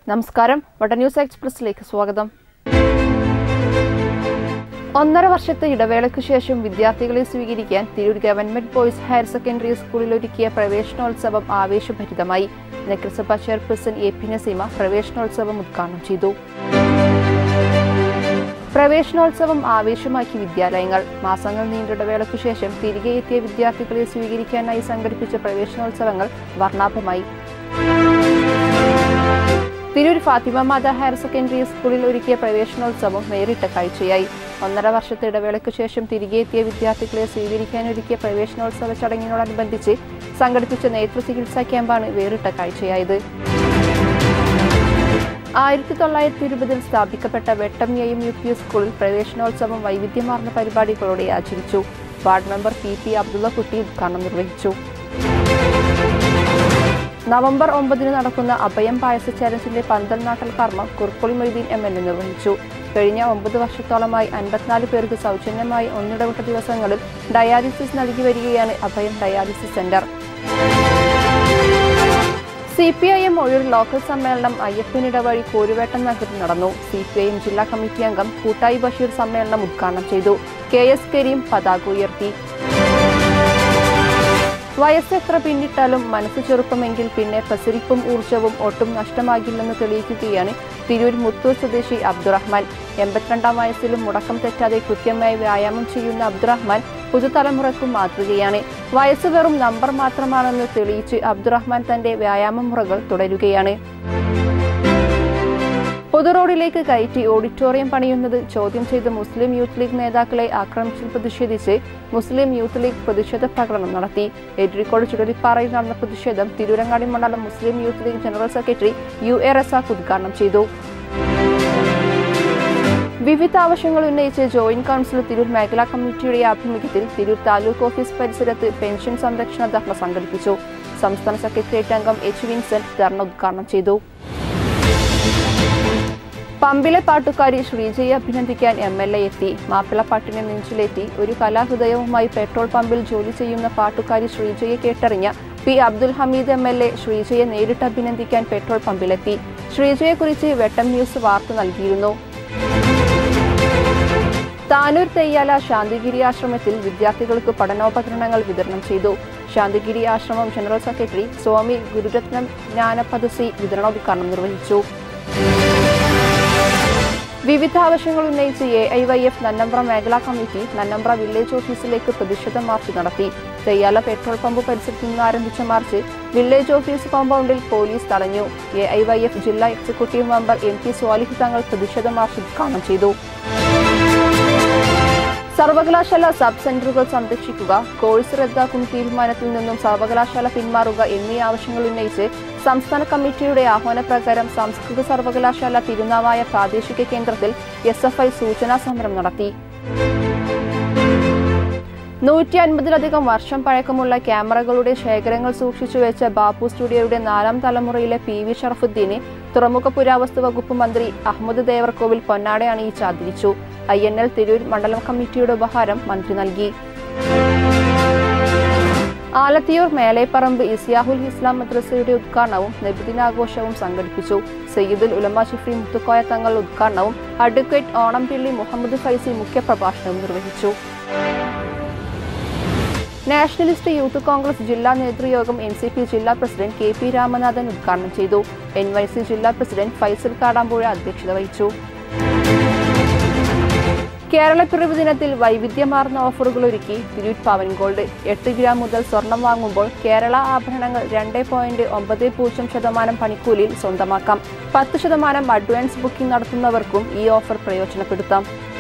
നമസ്കാരം വട ന്യൂസ് എക്സ്പ്രസിലേക്ക് സ്വാഗതം ഒന്നര വർഷത്തെ ഇടവേളയ്ക്കു ശേഷം വിദ്യാർത്ഥികളെ സ്വീകരിക്കാൻ Tirur government boys higher secondary സ്കൂളിൽ ഒരുക്കിയ പ്രവേശനോത്സവം ആവേശഭരിതമായി നഗരസഭ ചെയർപേഴ്സൺ എ പി നസീമ പ്രവേശനോത്സവം ഉദ്ഘാടനം ചെയ്തു പ്രവേശനോത്സവം ആവേശമാക്കി വിദ്യാലയങ്ങൾ മാസങ്ങൾ നീണ്ട ഇടവേളയ്ക്കു ശേഷം തിരികെ എത്തിയ വിദ്യാർത്ഥികളെ സ്വീകരിക്കാനായി സംഘടിപ്പിച്ച പ്രവേശനോത്സവങ്ങൾ വർണ്ണാഭമായി തിരൂർ ഫാത്തിമ മാത ഹയർ സെക്കൻഡറി സ്കൂളിൽ ഒരുക്കിയ പ്രവേശനോത്സവം വേറിട്ട കാഴ്ചയായി ഒന്നര വർഷത്തെ ഇടവേളയ്ക്കു ശേഷം തിരികെ എത്തിയ വിദ്യാർത്ഥികളെ സ്വീകരിക്കാനൊരുക്കിയ പ്രവേശനോത്സവ ചടങ്ങിനോടനുബന്ധിച്ച് സംഘടിപ്പിച്ച നേതൃ ചികിത്സാ ക്യാമ്പാണ് വേറിട്ട കാഴ്ചയായത് ആയിരത്തി തൊള്ളായിരത്തി ഇരുപതിൽ സ്ഥാപിക്കപ്പെട്ട വെട്ടം എം യു പി സ്കൂളിൽ പ്രവേശനോത്സവം വൈവിധ്യമാർന്ന പരിപാടികളോടെ ആചരിച്ചു ward member P P Abdullakutty ഉദ്ഘാടനം നിർവഹിച്ചു നവംബർ ഒമ്പതിന് നടക്കുന്ന അഭയം പായസ ചലഞ്ചിന്റെ പന്തൽ നാട്ടൽ കർമ്മം Kurukkoli Moideen M L A നിർവഹിച്ചു കഴിഞ്ഞ ഒമ്പത് വർഷത്തോളമായി അൻപത്തിനാല് പേർക്ക് സൗജന്യമായി ഒന്നിടവിട്ട ദിവസങ്ങളിൽ ഡയാലിസിസ് നൽകി വരികയാണ് Abhayam dialysis centre C P I M Ozhur local സമ്മേളനം അയ്യപ്പനിട വഴി കോരുവേട്ടം നഗറിൽ നടന്നു സി പി ഐ എം ജില്ലാ കമ്മിറ്റി അംഗം കൂട്ടായി ബഷീർ സമ്മേളനം ഉദ്ഘാടനം ചെയ്തു കെ എസ് കരീം പതാക ഉയർത്തി വയസ്സെത്ര പിന്നിട്ടാലും മനസ്സ് ചെറുപ്പമെങ്കിൽ പിന്നെ പ്രസരിപ്പും ഊർജവും ഒട്ടും നഷ്ടമാകില്ലെന്ന് തെളിയിക്കുകയാണ് തിരൂർ മുത്തൂർ സ്വദേശി അബ്ദുറഹ്മാൻ എൺപത്തിരണ്ടാം വയസ്സിലും മുടക്കം തെറ്റാതെ കൃത്യമായി വ്യായാമം ചെയ്യുന്ന അബ്ദുറഹ്മാൻ പുതുതലമുറയ്ക്കും മാതൃകയാണ് വയസ്സ് വെറും നമ്പർ മാത്രമാണെന്ന് തെളിയിച്ച് അബ്ദുറഹ്മാൻ തന്റെ വ്യായാമ മുറകൾ തുടരുകയാണ് പൊതുറോഡിലേക്ക് കയറ്റി ഓഡിറ്റോറിയം പണിയുന്നത് ചോദ്യം ചെയ്ത് മുസ്ലിം യൂത്ത് ലീഗ് നേതാക്കളെ ആക്രമിച്ചതിൽ പ്രതിഷേധിച്ച് മുസ്ലിം യൂത്ത് ലീഗ് പ്രതിഷേധ പ്രകടനം നടത്തി എരിക്കോട് ചുടലിപ്പാറയിൽ നടന്ന പ്രതിഷേധം തിരൂരങ്ങാടി മണ്ഡലം Muslim youth league general secretary U A Razak ഉദ്ഘാടനം ചെയ്തു വിവിധ ആവശ്യങ്ങൾ ഉന്നയിച്ച് ജോയിന്റ് കൗൺസിൽ തിരൂർ മേഖലാ കമ്മിറ്റിയുടെ ആഭിമുഖ്യത്തിൽ തിരൂർ താലൂക്ക് ഓഫീസ് പരിസരത്ത് പെൻഷൻ സംരക്ഷണ ധർണ സംഘടിപ്പിച്ചു സംസ്ഥാന സെക്രട്ടേറിയറ്റ് അംഗം എച്ച് വിൻസെന്റ് ധർണ ഉദ്ഘാടനം ചെയ്തു പമ്പിലെ പാട്ടുകാരി ശ്രീജയെ അഭിനന്ദിക്കാൻ എം എൽ എ എത്തി മാപ്പിളപ്പാട്ടിനെ നെഞ്ചിലേറ്റി ഒരു കലാഹൃദയവുമായി പെട്രോൾ പമ്പിൽ ജോലി ചെയ്യുന്ന പാട്ടുകാരി ശ്രീജയെ കേട്ടറിഞ്ഞ P Abdul Hameed M L A ശ്രീജയെ നേരിട്ട് അഭിനന്ദിക്കാൻ പെട്രോൾ പമ്പിലെത്തി ശ്രീജയെക്കുറിച്ച് വെട്ടം ന്യൂസ് വാർത്ത നൽകിയിരുന്നു താനൂർ തെയ്യാല ശാന്തിഗിരി ആശ്രമത്തിൽ വിദ്യാർത്ഥികൾക്ക് പഠനോപകരണങ്ങൾ വിതരണം ചെയ്തു ശാന്തിഗിരി ആശ്രമം ജനറൽ സെക്രട്ടറി സ്വാമി ഗുരുരത്നം ജ്ഞാനപദസി വിതരണോദ്ഘാടനം നിർവഹിച്ചു വിവിധ ആവശ്യങ്ങൾ ഉന്നയിച്ച് A I Y F Nannambra മേഖലാ കമ്മിറ്റി നന്നമ്പ്ര വില്ലേജ് ഓഫീസിലേക്ക് പ്രതിഷേധ മാർച്ച് നടത്തി തെയ്യാല പെട്രോൾ പമ്പ് പരിസരത്ത് നിന്ന് ആരംഭിച്ച മാർച്ച് വില്ലേജ് ഓഫീസ് കോമ്പൗണ്ടിൽ പോലീസ് തടഞ്ഞു എ ഐ വൈ എഫ് ജില്ലാ executive member M P Swalih Thangal പ്രതിഷേധ മാർച്ച് ഉദ്ഘാടനം ചെയ്തു സർവകലാശാല സബ് സെന്ററുകൾ സംരക്ഷിക്കുക കോഴ്സ് റദ്ദാക്കുന്ന തീരുമാനത്തിൽ നിന്നും സർവകലാശാല പിന്മാറുക എന്നീ ആവശ്യങ്ങൾ ഉന്നയിച്ച് സംസ്ഥാന കമ്മിറ്റിയുടെ ആഹ്വാനപ്രകാരം സംസ്കൃത സർവകലാശാല തിരുനാവായ പ്രാദേശിക കേന്ദ്രത്തിൽ എസ് എഫ് ഐ സൂചനാ സമരം നടത്തി നൂറ്റി അൻപതിലധികം വർഷം പഴക്കമുള്ള ക്യാമറകളുടെ ശേഖരങ്ങൾ സൂക്ഷിച്ചു വെച്ച ബാപ്പു സ്റ്റുഡിയോയുടെ നാലാം തലമുറയിലെ പി വി ഷറഫുദ്ദീനെ തുറമുഖ പുരാവസ്തു വകുപ്പ് മന്ത്രി അഹമ്മദ് ദേവർകോവിൽ പൊന്നാട അണിയിച്ച് ആദരിച്ചു ഐ എൻ എൽ തിരൂർ മണ്ഡലം കമ്മിറ്റിയുടെ ഉപഹാരം മന്ത്രി നൽകി ആലത്തിയൂർ മേലേപ്പറമ്പ് ഇസ്യാഹുൽ ഇസ്ലാം മദ്രസയുടെ ഉദ്ഘാടനവും നബിദിനാഘോഷവും സംഘടിപ്പിച്ചു സയ്യിദുൽ ഉലമ ഷിഫി മുത്തുക്കോയ തങ്ങൾ ഉദ്ഘാടനവും അഡ്വക്കേറ്റ് ഓണംപിള്ളി മുഹമ്മദ് ഫൈസി മുഖ്യപ്രഭാഷണവും നിർവഹിച്ചു നാഷണലിസ്റ്റ് യൂത്ത് കോൺഗ്രസ് ജില്ലാ നേതൃയോഗം എൻ സി പി ജില്ലാ പ്രസിഡന്റ് കെ പി രാമനാഥൻ ഉദ്ഘാടനം ചെയ്തു എൻ വൈ സി ജില്ലാ പ്രസിഡന്റ് ഫൈസൽ കാടാമ്പുഴ അധ്യക്ഷത വഹിച്ചു കേരളപ്പിറവി ദിനത്തിൽ വൈവിധ്യമാർന്ന ഓഫറുകൾ ഒരുക്കി തിരൂർ പവൻ ഗോൾഡ് എട്ട് ഗ്രാം മുതൽ സ്വർണം വാങ്ങുമ്പോൾ കേരള ആഭരണങ്ങൾ രണ്ട് പോയിന്റ് ഒമ്പത് പൂജ്യം ശതമാനം പണിക്കൂലിയിൽ സ്വന്തമാക്കാം പത്ത് ശതമാനം അഡ്വാൻസ് ബുക്കിംഗ് നടത്തുന്നവർക്കും ഈ ഓഫർ പ്രയോജനപ്പെടുത്താം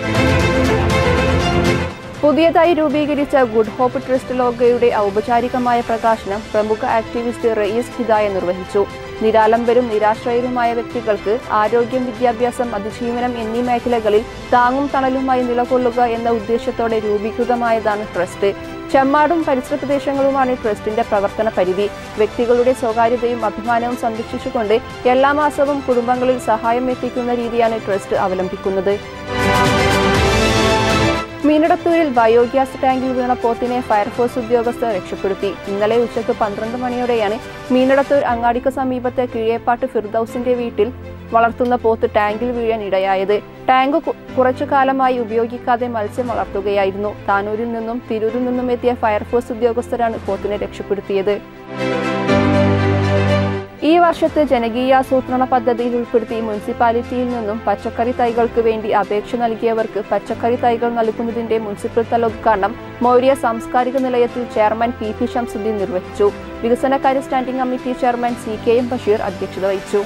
പുതിയതായി രൂപീകരിച്ച ഗുഡ് ഹോപ്പ് ട്രസ്റ്റ് ലോഗോയുടെ ഔപചാരികമായ പ്രകാശനം പ്രമുഖ ആക്ടിവിസ്റ്റ് റയീസ് ഹിദായ നിർവഹിച്ചു നിരാലംബരും നിരാശ്രയരുമായ വ്യക്തികൾക്ക് ആരോഗ്യം വിദ്യാഭ്യാസം അതിജീവനം എന്നീ മേഖലകളിൽ താങ്ങും തണലുമായി നിലകൊള്ളുക എന്ന ഉദ്ദേശത്തോടെ രൂപീകൃതമായതാണ് ട്രസ്റ്റ് ചെമ്മാടും പരിസര പ്രദേശങ്ങളുമാണ് ട്രസ്റ്റിന്റെ പ്രവർത്തന പരിധി വ്യക്തികളുടെ സ്വകാര്യതയും അഭിമാനവും സംരക്ഷിച്ചുകൊണ്ട് എല്ലാ മാസവും കുടുംബങ്ങളിൽ സഹായം എത്തിക്കുന്ന രീതിയാണ് ട്രസ്റ്റ് അവലംബിക്കുന്നത് മീനടത്തൂരിൽ ബയോഗ്യാസ് ടാങ്കിൽ വീണ പോത്തിനെ ഫയർഫോഴ്സ് ഉദ്യോഗസ്ഥർ രക്ഷപ്പെടുത്തി ഇന്നലെ ഉച്ചയ്ക്ക് പന്ത്രണ്ട് മണിയോടെയാണ് മീനടത്തൂർ അങ്ങാടിക്ക് സമീപത്തെ കിഴിയേപ്പാട്ട് ഫിർദൌസിന്റെ വീട്ടിൽ വളർത്തുന്ന പോത്ത് ടാങ്കിൽ വീഴാൻ ഇടയായത് ടാങ്ക് കു- കുറച്ചു കാലമായി ഉപയോഗിക്കാതെ മത്സ്യം വളർത്തുകയായിരുന്നു താനൂരിൽ നിന്നും തിരൂരിൽ നിന്നും എത്തിയ ഫയർഫോഴ്സ് ഉദ്യോഗസ്ഥരാണ് പോത്തിനെ രക്ഷപ്പെടുത്തിയത് ഈ വർഷത്തെ ജനകീയാസൂത്രണ പദ്ധതിയിൽ ഉൾപ്പെടുത്തി മുനിസിപ്പാലിറ്റിയിൽ നിന്നും പച്ചക്കറി തൈകൾക്ക് വേണ്ടി അപേക്ഷ നൽകിയവർക്ക് പച്ചക്കറി തൈകൾ നൽകുന്നതിന്റെ മുനിസിപ്പൽ തല ഉദ്ഘാടനം മൗര്യ സാംസ്കാരിക നിലയത്തിൽ ചെയർമാൻ പി പി ഷംസുദ്ദീൻ നിർവഹിച്ചു വികസനകാര്യ standing committee chairman C K M Basheer അധ്യക്ഷത വഹിച്ചു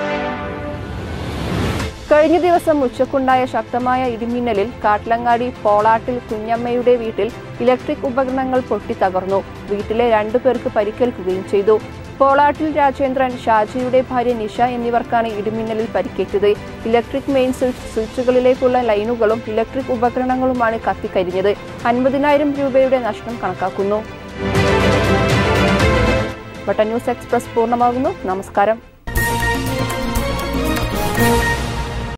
കഴിഞ്ഞ ദിവസം ഉച്ചക്കുണ്ടായ ശക്തമായ ഇടിമിന്നലിൽ കാട്ടിലങ്ങാടി പോളാട്ടിൽ കുഞ്ഞമ്മയുടെ വീട്ടിൽ ഇലക്ട്രിക് ഉപകരണങ്ങൾ പൊട്ടിത്തകർന്നു വീട്ടിലെ രണ്ടു പേർക്ക് പരിക്കേൽക്കുകയും ചെയ്തു പോളാട്ടിൽ രാജേന്ദ്രൻ ഷാജിയുടെ ഭാര്യ നിഷ എന്നിവർക്കാണ് ഇടിമിന്നലിൽ പരിക്കേറ്റത് ഇലക്ട്രിക് മെയിൻ സ്വിച്ച് സ്വിച്ചുകളിലേക്കുള്ള ലൈനുകളും ഇലക്ട്രിക് ഉപകരണങ്ങളുമാണ് കത്തിക്കരിഞ്ഞത് അൻപതിനായിരം രൂപയുടെ നഷ്ടം കണക്കാക്കുന്നു ബട്ടൺ ന്യൂസ് എക്സ്പ്രസ് പൂർണ്ണമാകുന്നു നമസ്കാരം